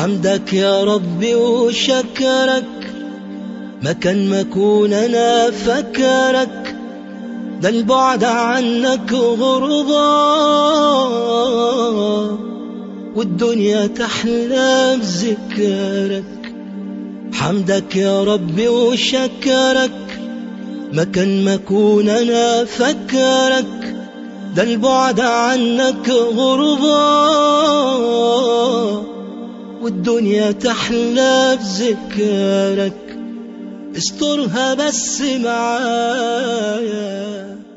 حمدك يا ربي وشكرك ما كان ما كون انا فكرك ده البعد عنك غربة والدنيا تحلى بذكرك حمدك يا ربي وشكرك ما كان ما كون انا فكرك ده البعد عنك غربة والدنيا تحلى بذكرك استرها بس معايا